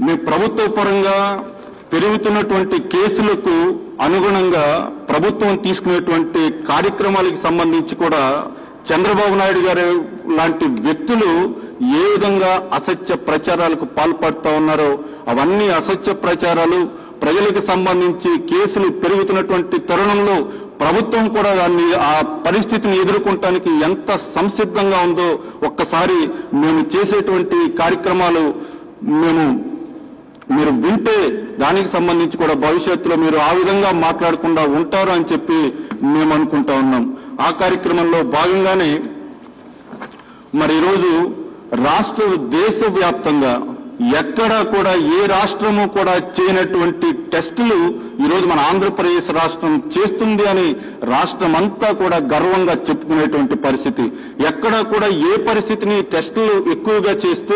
మీ ప్రభుత్వ పరంగా పెరుగుతున్నటువంటి కేసులకు అనుగుణంగా ప్రభుత్వం తీసుకునేటువంటి కార్యక్రమాలకు సంబంధించి కూడా చంద్రబాబు నాయుడు గారు లాంటి వ్యక్తులు ఏ విధంగా అసత్య ప్రచారాలకు పాల్పడుతూ ఉన్నారో అవన్నీ అసత్య ప్రచారాలు ప్రజలకు సంబంధించి కేసులు పెరుగుతున్నటువంటి తరుణంలో ప్రభుత్వం కూడా దాన్ని ఆ పరిస్థితిని ఎదుర్కొనటానికి ఎంత సంసిద్ధంగా ఉందో ఒక్కసారి మేము చేసేటువంటి కార్యక్రమాలు మేము మీరు వింటే దానికి సంబంధించి కూడా భవిష్యత్తులో మీరు ఆ విధంగా మాట్లాడకుండా ఉంటారు అని చెప్పి మేము అనుకుంటా ఉన్నాం ఆ కార్యక్రమంలో భాగంగానే మరి ఈరోజు రాష్ట్ర దేశవ్యాప్తంగా ఎక్కడా కూడా ఏ రాష్ట్రము కూడా చేయనటువంటి టెస్టులు ఈరోజు మన ఆంధ్రప్రదేశ్ రాష్ట్రం చేస్తుంది అని రాష్ట్రం అంతా కూడా గర్వంగా చెప్పుకునేటువంటి పరిస్థితి ఎక్కడా కూడా ఏ పరిస్థితిని టెస్టులు ఎక్కువగా చేస్తే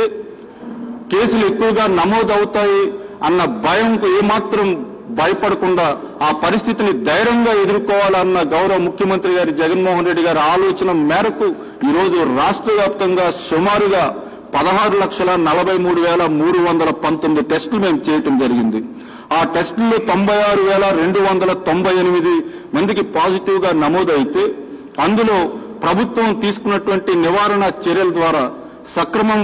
కేసులు ఎక్కువగా నమోదవుతాయి అన్న భయంకు ఏమాత్రం భయపడకుండా ఆ పరిస్థితిని ధైర్యంగా ఎదుర్కోవాలన్న గౌరవ ముఖ్యమంత్రి గారి జగన్మోహన్ రెడ్డి గారి ఆలోచన మేరకు ఈరోజు రాష్ట్ర వ్యాప్తంగా సుమారుగా పదహారు లక్షల నలభై మూడు వేల మూడు వందల పంతొమ్మిది టెస్టులు మేము చేయటం జరిగింది ఆ టెస్టుల్లో తొంభై ఆరు వేల రెండు వందల తొంభై ఎనిమిది మందికి పాజిటివ్ గా నమోదైతే అందులో ప్రభుత్వం తీసుకున్నటువంటి నివారణ చర్యల ద్వారా సక్రమం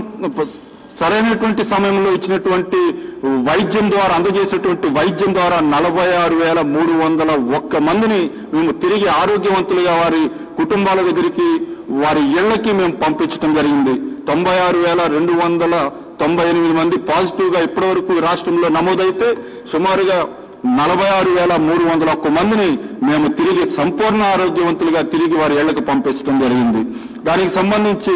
సరైనటువంటి సమయంలో ఇచ్చినటువంటి వైద్యం ద్వారా అందజేసేటువంటి వైద్యం ద్వారా నలభై ఆరు వేల మూడు వందల ఒక్క మందిని మేము తిరిగి ఆరోగ్యవంతులుగా వారి కుటుంబాల దగ్గరికి వారి ఇళ్లకి మేము పంపించడం జరిగింది తొంభై ఆరు వేల రెండు వందల తొంభై ఎనిమిది మంది పాజిటివ్ గా ఇప్పటివరకు ఈ రాష్ట్రంలో నమోదైతే సుమారుగా నలభై ఆరు వేల మూడు వందల ఒక్క మందిని మేము తిరిగి సంపూర్ణ ఆరోగ్యవంతులుగా తిరిగి వారి ఇళ్లకు పంపించడం జరిగింది దానికి సంబంధించి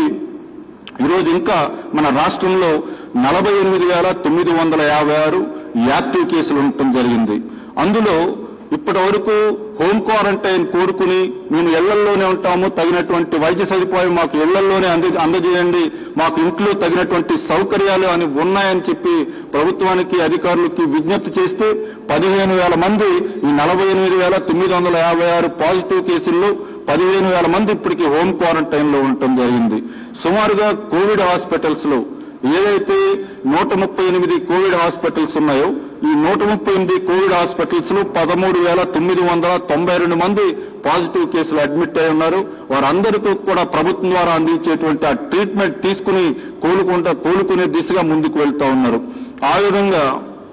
ఈరోజు ఇంకా మన రాష్ట్రంలో నలభై ఎనిమిది వేల తొమ్మిది వందల యాభై ఆరు యాక్టివ్ కేసులు ఉండటం జరిగింది అందులో ఇప్పటి వరకు హోమ్ క్వారంటైన్ కోరుకుని మేము ఇళ్లల్లోనే ఉంటాము తగినటువంటి వైద్య సదుపాయం మాకు ఇళ్లల్లోనే అంద అందజేయండి మాకు ఇంట్లో తగినటువంటి సౌకర్యాలు అని ఉన్నాయని చెప్పి ప్రభుత్వానికి అధికారులకి విజ్ఞప్తి చేస్తే పదిహేను వేల మంది ఈ నలభై ఎనిమిది వేల తొమ్మిది వందల యాభై ఆరు పాజిటివ్ కేసుల్లో పదిహేను వేల మంది ఇప్పటికీ హోమ్ క్వారంటైన్ లో ఉండటం జరిగింది సుమారుగా కోవిడ్ హాస్పిటల్స్ లో ఏదైతే నూట ముప్పై ఎనిమిది కోవిడ్ హాస్పిటల్స్ ఉన్నాయో ఈ నూట ముప్పై ఎనిమిది కోవిడ్ హాస్పిటల్స్ లో పదమూడు వేల తొమ్మిది వందల తొంభై రెండు మంది పాజిటివ్ కేసులు అడ్మిట్ అయి ఉన్నారు వారందరికీ కూడా ప్రభుత్వం ద్వారా అందించేటువంటి ఆ ట్రీట్మెంట్ తీసుకుని కోలుకుంటా కోలుకునే దిశగా ముందుకు వెళ్తా ఉన్నారు ఆ విధంగా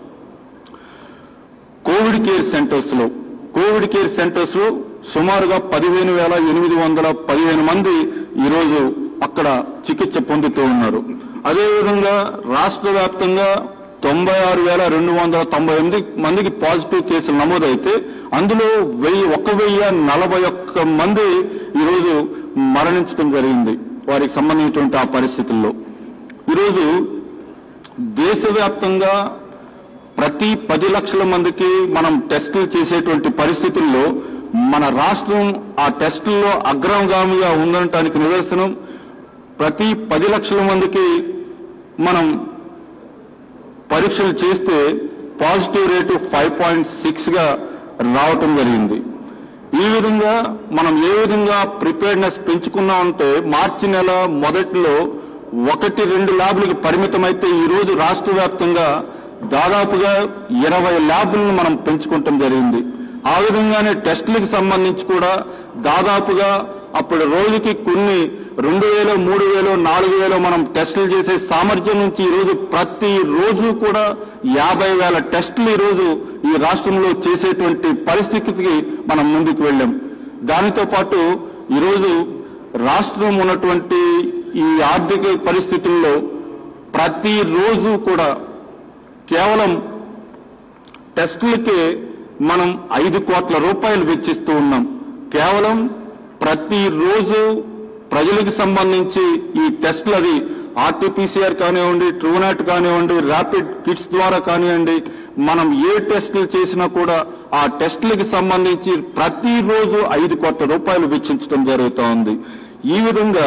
కోవిడ్ కేర్ సెంటర్స్ లో కోవిడ్ కేర్ సెంటర్స్ లో సుమారుగా పదిహేను వేల ఎనిమిది వందల పదిహేను మంది ఈరోజు అక్కడ చికిత్స పొందుతూ ఉన్నారు అదేవిధంగా రాష్ట్ర వ్యాప్తంగా తొంభై ఆరు వేల రెండు వందల తొంభై ఎనిమిది మందికి పాజిటివ్ కేసులు నమోదైతే అందులో వెయ్యి ఒక వెయ్యి నలభై ఒక్క మంది ఈరోజు మరణించడం జరిగింది వారికి సంబంధించినటువంటి ఆ పరిస్థితుల్లో ఈరోజు దేశవ్యాప్తంగా ప్రతి పది లక్షల మందికి మనం టెస్టులు చేసేటువంటి పరిస్థితుల్లో మన రాష్ట్రం ఆ టెస్టుల్లో అగ్రగామిగా ఉండటానికి నిదర్శనం ప్రతి పది లక్షల మందికి మనం పరీక్షలు చేస్తే positive rate five point six గా రావటం జరిగింది ఈ విధంగా మనం ఏ విధంగా ప్రిపేర్నెస్ పెంచుకున్నామంటే మార్చి నెల మొదట్లో ఒకటి రెండు ల్యాబ్లకు పరిమితమైతే ఈ రోజు రాష్ట్ర వ్యాప్తంగా దాదాపుగా ఇరవై ల్యాబ్లను మనం పెంచుకుంటాం జరిగింది ఆ విధంగానే టెస్టులకు సంబంధించి కూడా దాదాపుగా అప్పుడు రోజుకి కొన్ని రెండు వేలు మూడు వేలు నాలుగు వేలు మనం టెస్టులు చేసే సామర్థ్యం నుంచి ఈ రోజు ప్రతి రోజు కూడా యాభై వేల టెస్టులు ఈ రోజు ఈ రాష్ట్రంలో చేసేటువంటి పరిస్థితికి మనం ముందుకు వెళ్ళాం దానితో పాటు ఈరోజు రాష్ట్రం ఉన్నటువంటి ఈ ఆర్థిక పరిస్థితుల్లో ప్రతి రోజు కూడా కేవలం టెస్టులకే మనం ఐదు కోట్ల రూపాయలు వెచ్చిస్తూ ఉన్నాం కేవలం ప్రతిరోజు ప్రజలకు సంబంధించి ఈ టెస్టులు అది ఆర్టీపీసీఆర్ కానివ్వండి ట్రూనాట్ కానివ్వండి ర్యాపిడ్ కిట్స్ ద్వారా కానివ్వండి మనం ఏ టెస్టులు చేసినా కూడా ఆ టెస్టులకు సంబంధించి ప్రతిరోజు ఐదు కోట్ల రూపాయలు వెచ్చించడం జరుగుతూ ఉంది ఈ విధంగా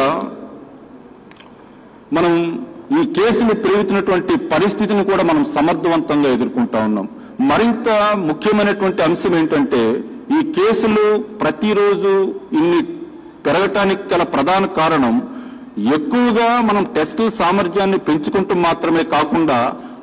మనం ఈ కేసులు పెరుగుతున్నటువంటి పరిస్థితిని కూడా మనం సమర్థవంతంగా ఎదుర్కొంటా ఉన్నాం మరింత ముఖ్యమైనటువంటి అంశం ఏంటంటే ఈ కేసులు ప్రతిరోజు ఇన్ని పెరగటానికి గల ప్రధాన కారణం ఎక్కువగా మనం టెస్టుల సామర్థ్యాన్ని పెంచుకుంటూ మాత్రమే కాకుండా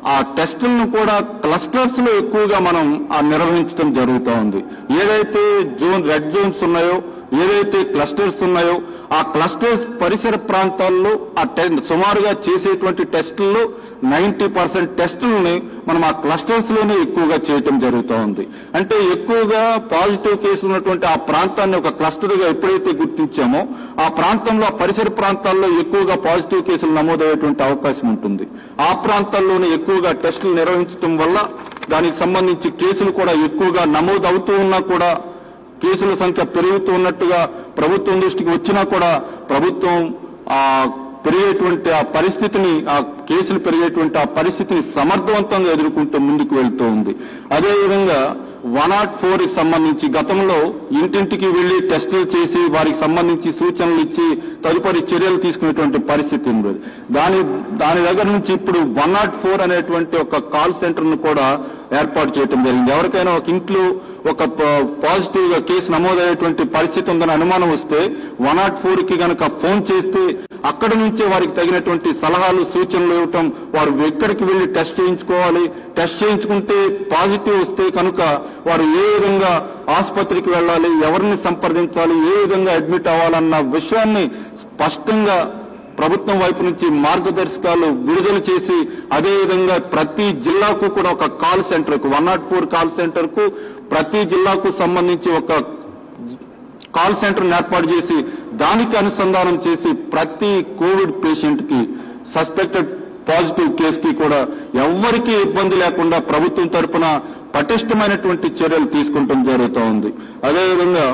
ఆ టెస్టులను కూడా క్లస్టర్స్ లో ఎక్కువగా మనం ఆ నిర్వహించడం జరుగుతూ ఉంది ఏదైతే జోన్ రెడ్ జోన్స్ ఉన్నాయో ఏదైతే క్లస్టర్స్ ఉన్నాయో ఆ క్లస్టర్స్ పరిసర ప్రాంతాల్లో ఆ టె- సుమారుగా చేసేటువంటి టెస్టుల్లో నైన్టీ పర్సెంట్ టెస్టులని మనం ఆ క్లస్టర్స్ లోనే ఎక్కువగా చేయటం జరుగుతూ ఉంది అంటే ఎక్కువగా పాజిటివ్ కేసులు ఉన్నటువంటి ఆ ప్రాంతాన్ని ఒక క్లస్టర్ గా ఎప్పుడైతే గుర్తించామో ఆ ప్రాంతంలో ఆ పరిసర ప్రాంతాల్లో ఎక్కువగా పాజిటివ్ కేసులు నమోదయ్యేటువంటి అవకాశం ఉంటుంది ఆ ప్రాంతాల్లోనే ఎక్కువగా టెస్టులు నిర్వహించడం వల్ల దానికి సంబంధించి కేసులు కూడా ఎక్కువగా నమోదు అవుతూ ఉన్నా కూడా కేసుల సంఖ్య పెరుగుతూ ఉన్నట్టుగా ప్రభుత్వం దృష్టికి వచ్చినా కూడా ప్రభుత్వం ఆ పెరిగేటువంటి ఆ పరిస్థితిని ఆ కేసులు పెరిగేటువంటి ఆ పరిస్థితిని సమర్థవంతంగా ఎదుర్కొంటూ ముందుకు వెళ్తూ ఉంది అదేవిధంగా వన్ నాట్ ఫోర్ కి సంబంధించి గతంలో ఇంటింటికి వెళ్లి టెస్టులు చేసి వారికి సంబంధించి సూచనలు ఇచ్చి తదుపరి చర్యలు తీసుకునేటువంటి పరిస్థితి ఉంది దాని దాని దగ్గర నుంచి ఇప్పుడు వన్ నాట్ ఫోర్ అనేటువంటి ఒక కాల్ సెంటర్ ను కూడా ఏర్పాటు చేయడం జరిగింది ఎవరికైనా ఒక ఇంట్లో ఒక పాజిటివ్ గా కేసు నమోదయ్యేటువంటి పరిస్థితి ఉందని అనుమానం వస్తే వన్ నాట్ ఫోర్ కి గనక ఫోన్ చేస్తే అక్కడి నుంచే వారికి తగినటువంటి సలహాలు సూచనలు ఇవ్వటం వారు ఎక్కడికి వెళ్లి టెస్ట్ చేయించుకోవాలి టెస్ట్ చేయించుకుంటే పాజిటివ్ వస్తే కనుక వారు ఏ విధంగా ఆసుపత్రికి వెళ్ళాలి ఎవరిని సంప్రదించాలి ఏ విధంగా అడ్మిట్ అవ్వాలన్న విషయాన్ని స్పష్టంగా ప్రభుత్వం వైపు నుంచి మార్గదర్శకాలు విడుదల చేసి అదేవిధంగా ప్రతి జిల్లాకు కూడా ఒక కాల్ సెంటర్ కు one naught four call centre కు ప్రతి జిల్లాకు సంబంధించి ఒక కాల్ సెంటర్ ఏర్పాటు చేసి దానికి అనుసంధానం చేసి ప్రతి కోవిడ్ పేషెంట్ కి సస్పెక్టెడ్ పాజిటివ్ కేసు కి కూడా ఎవ్వరికీ ఇబ్బంది లేకుండా ప్రభుత్వం తరపున పటిష్టమైనటువంటి చర్యలు తీసుకుంటం జరుగుతూ ఉంది అదేవిధంగా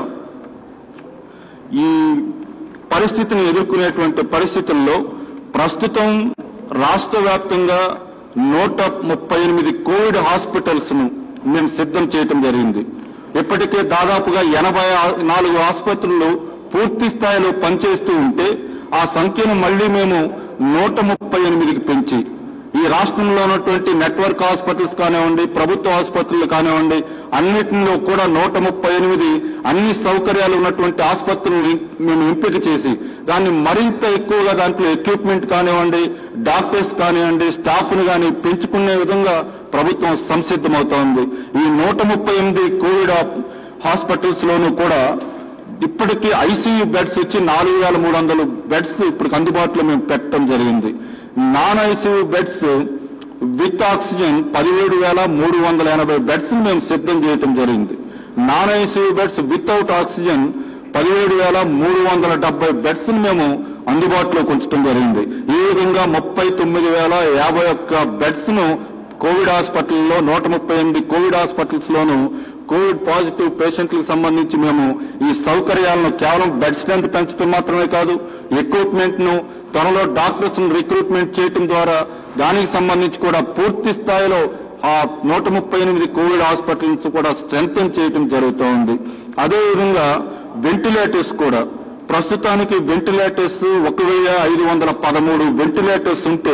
ఈ పరిస్థితిని ఎదుర్కొనేటువంటి పరిస్థితుల్లో ప్రస్తుతం రాష్ట్ర వ్యాప్తంగా నూట ముప్పై ఎనిమిది కోవిడ్ హాస్పిటల్స్ ను మేము సిద్ధం చేయటం జరిగింది ఇప్పటికే దాదాపుగా ఎనభై నాలుగు ఆసుపత్రులు పూర్తి స్థాయిలో పనిచేస్తూ ఉంటే ఆ సంఖ్యను మళ్లీ మేము నూట ముప్పై ఎనిమిదికి పెంచి ఈ రాష్ట్రంలో ఉన్నటువంటి నెట్వర్క్ హాస్పిటల్స్ కానివ్వండి ప్రభుత్వ ఆసుపత్రులు కానివ్వండి అన్నిటిలో కూడా నూట ముప్పై ఎనిమిది అన్ని సౌకర్యాలు ఉన్నటువంటి ఆసుపత్రులను మేము ఎంపిక చేసి దాన్ని మరింత ఎక్కువగా దాంట్లో ఎక్విప్మెంట్ కానివ్వండి డాక్టర్స్ కానివ్వండి స్టాఫ్ ని కానీ పెంచుకునే విధంగా ప్రభుత్వం సంసిద్ధమవుతోంది ఈ నూట ముప్పై ఎనిమిది కోవిడ్ హాస్పిటల్స్ లోనూ కూడా ఇప్పటికీ ఐసీయూ బెడ్స్ వచ్చి నాలుగు వేల మూడు వందలు బెడ్స్ ఇప్పుడు అందుబాటులో మేము పెట్టడం జరిగింది non ICU beds with oxygen పదిహేడు వేల మూడు వందల ఎనభై బెడ్స్ మేము సిద్ధం చేయడం జరిగింది non ICU beds without oxygen పదిహేడు వేల మూడు వందల డెబ్బై బెడ్స్ మేము అందుబాటులోకి ఉంచడం జరిగింది ఈ విధంగా ముప్పై తొమ్మిది వేల యాభై ఒక్క బెడ్స్ ను కోవిడ్ హాస్పిటల్లో నూట ముప్పై ఎనిమిది కోవిడ్ హాస్పిటల్స్ లోను కోవిడ్ పాజిటివ్ పేషెంట్లకు సంబంధించి మేము ఈ సౌకర్యాలను కేవలం బెడ్ స్ట్రెంత్ పెంచడం మాత్రమే కాదు ఎక్విప్మెంట్ ను త్వరలో డాక్టర్స్ ను రిక్రూట్మెంట్ చేయడం ద్వారా దానికి సంబంధించి కూడా పూర్తి స్థాయిలో ఆ నూట ముప్పై ఎనిమిది కోవిడ్ హాస్పిటల్స్ కూడా స్ట్రెంగ్ చేయడం జరుగుతూ ఉంది అదేవిధంగా వెంటిలేటర్స్ కూడా ప్రస్తుతానికి వెంటిలేటర్స్ ఒక వెయ్యి ఐదు వందల పదమూడు వెంటిలేటర్స్ ఉంటే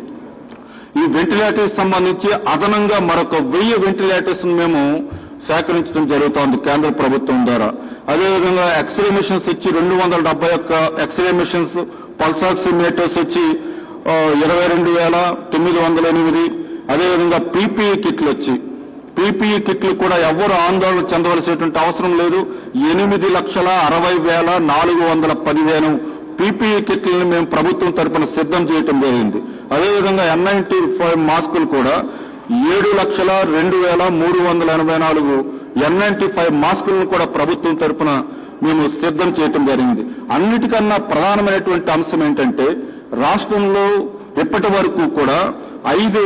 ఈ వెంటిలేటర్స్ సంబంధించి అదనంగా మరొక వెయ్యి వెంటిలేటర్స్ మేము సేకరించడం జరుగుతోంది కేంద్ర ప్రభుత్వం ద్వారా అదేవిధంగా ఎక్స్రే మిషన్స్ వచ్చి రెండు వందల డెబ్బై ఒక్క ఎక్స్రే మిషన్స్ పల్స్ ఆక్సిమీటర్స్ వచ్చి ఇరవై రెండు వేల తొమ్మిది వందల ఎనిమిది అదేవిధంగా పీపీఈ కిట్లు వచ్చి పీపీఈ కిట్లు కూడా ఎవరు ఆందోళన చెందవలసినటువంటి అవసరం లేదు ఎనిమిది లక్షల అరవై వేల నాలుగు వందల పదిహేను పీపీఈ కిట్లను మేము ప్రభుత్వం తరపున సిద్ధం చేయటం జరిగింది అదేవిధంగా ఎన్ నైన్టీ ఫైవ్ మాస్కులు కూడా ఏడు లక్షల రెండు వేల మూడు వందల ఎనభై నాలుగు ఎన్ నైన్టీ ఫైవ్ మాస్కులను కూడా ప్రభుత్వం తరపున మేము సిద్ధం చేయటం జరిగింది అన్నిటికన్నా ప్రధానమైనటువంటి అంశం ఏంటంటే రాష్ట్రంలో ఇప్పటి వరకు కూడా ఐదు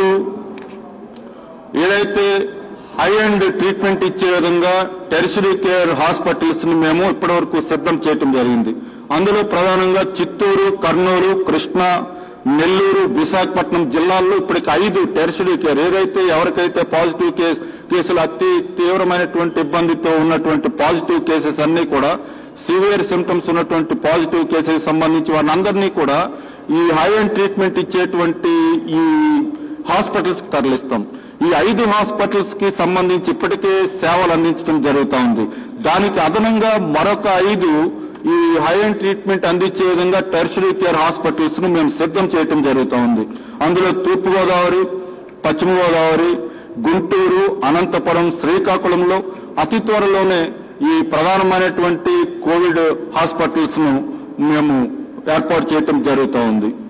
ఏదైతే హై అండ్ ట్రీట్మెంట్ ఇచ్చే విధంగా టెరిషరీ కేర్ హాస్పిటల్స్ ని మేము ఇప్పటివరకు సిద్ధం చేయటం జరిగింది అందులో ప్రధానంగా చిత్తూరు కర్నూలు కృష్ణా నెల్లూరు విశాఖపట్నం జిల్లాల్లో ఇప్పటికి ఐదు టెరిషరీ కేర్ ఏదైతే ఎవరికైతే పాజిటివ్ కేసు కేసులు అతి తీవ్రమైనటువంటి ఇబ్బందితో ఉన్నటువంటి పాజిటివ్ కేసెస్ అన్ని కూడా సివియర్ సిమ్టమ్స్ ఉన్నటువంటి పాజిటివ్ కేసెస్ సంబంధించి వారిని కూడా ఈ హై అండ్ ట్రీట్మెంట్ ఇచ్చేటువంటి ఈ హాస్పిటల్స్ కి తరలిస్తాం ఈ ఐదు హాస్పిటల్స్ కి సంబంధించి ఇప్పటికే సేవలు అందించడం జరుగుతా ఉంది దానికి అదనంగా మరొక ఐదు ఈ హై అండ్ ట్రీట్మెంట్ అందించే విధంగా టెర్షరీ కేర్ హాస్పిటల్స్ ను మేము సిద్ధం చేయడం జరుగుతా ఉంది అందులో తూర్పుగోదావరి పశ్చిమ గోదావరి గుంటూరు అనంతపురం శ్రీకాకుళంలో అతి త్వరలోనే ఈ ప్రధానమైనటువంటి కోవిడ్ హాస్పిటల్స్ ను మేము ఏర్పాటు చేయటం జరుగుతూ ఉంది